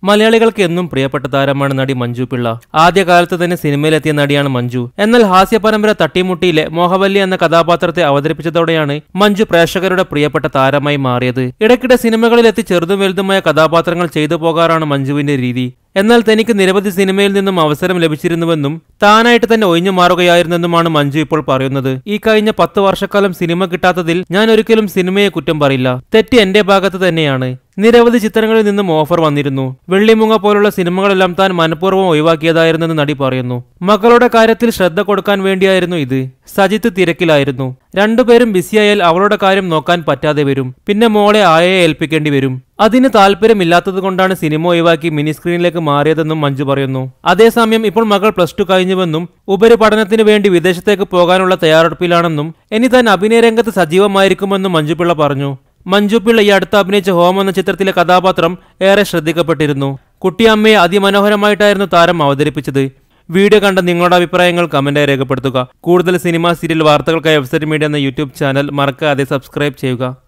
മലയാളികൾക്ക് എന്നും പ്രിയപ്പെട്ട താരമാണ് നടി മഞ്ജു പിള്ള ആദ്യകാലത്ത് തന്നെ സിനിമയിലെത്തിയ നടിയാണ് മഞ്ജു എന്നാൽ ഹാസ്യ പരമ്പര തട്ടിമുട്ടിയിലെ മോഹവല്ലി എന്ന കഥാപാത്രത്തെ അവതരിപ്പിച്ചതോടെയാണ് മഞ്ജു പ്രേക്ഷകരുടെ പ്രിയപ്പെട്ട താരമായി മാറിയത് ഇടയ്ക്കിടെ സിനിമകളിലെത്തി ചെറുതും വലുതുമായ കഥാപാത്രങ്ങൾ ചെയ്തു പോകാറാണ് മഞ്ജുവിന്റെ രീതി എന്നാൽ തനിക്ക് നിരവധി സിനിമയിൽ നിന്നും അവസരം ലഭിച്ചിരുന്നുവെന്നും താനായിട്ട് തന്നെ ഒഴിഞ്ഞു മാറുകയായിരുന്നെന്നുമാണ് മഞ്ജു ഇപ്പോൾ പറയുന്നത് ഈ കഴിഞ്ഞ പത്ത് വർഷക്കാലം സിനിമ കിട്ടാത്തതിൽ ഞാൻ ഒരിക്കലും സിനിമയെ കുറ്റം പറയില്ല തെറ്റ് എന്റെ ഭാഗത്ത് തന്നെയാണ് നിരവധി ചിത്രങ്ങളിൽ നിന്നും ഓഫർ വന്നിരുന്നു വെള്ളിമുങ്ങ പോലുള്ള സിനിമകളെല്ലാം താൻ മനഃപൂർവ്വം ഒഴിവാക്കിയതായിരുന്നെന്ന് നടി പറയുന്നു മകളുടെ കാര്യത്തിൽ ശ്രദ്ധ കൊടുക്കാൻ വേണ്ടിയായിരുന്നു ഇത് സജിത്ത് തിരക്കിലായിരുന്നു രണ്ടുപേരും ബിസിയായാൽ അവളുടെ കാര്യം നോക്കാൻ പറ്റാതെ വരും പിന്നെ മോളെ ആയയെ ഏൽപ്പിക്കേണ്ടി വരും അതിന് താല്പര്യമില്ലാത്തത് കൊണ്ടാണ് സിനിമ ഒഴിവാക്കി മിനി സ്ക്രീനിലേക്ക് മാറിയതെന്നും മഞ്ജു പറയുന്നു അതേസമയം ഇപ്പോൾ മകൾ പ്ലസ് ടു കഴിഞ്ഞുവെന്നും ഉപരിപഠനത്തിന് വേണ്ടി വിദേശത്തേക്ക് പോകാനുള്ള തയ്യാറെടുപ്പിലാണെന്നും ഇനി താൻ അഭിനയ രംഗത്ത് സജീവമായിരിക്കുമെന്നും മഞ്ജുപിള്ള പറഞ്ഞു മഞ്ജുപിള്ള ഈ അടുത്ത് അഭിനയിച്ച ഹോം എന്ന ചിത്രത്തിലെ കഥാപാത്രം ഏറെ ശ്രദ്ധിക്കപ്പെട്ടിരുന്നു കുട്ടിയമ്മയെ അതിമനോഹരമായിട്ടായിരുന്നു താരം അവതരിപ്പിച്ചത് വീഡിയോ കണ്ട നിങ്ങളുടെ അഭിപ്രായങ്ങൾ കമന്റായി രേഖപ്പെടുത്തുക കൂടുതൽ സിനിമ സീരിയൽ വാർത്തകൾക്കായി വെബ്സൈറ്റ് മീഡിയ എന്ന യൂട്യൂബ് ചാനൽ മറക്കാതെ സബ്സ്ക്രൈബ് ചെയ്യുക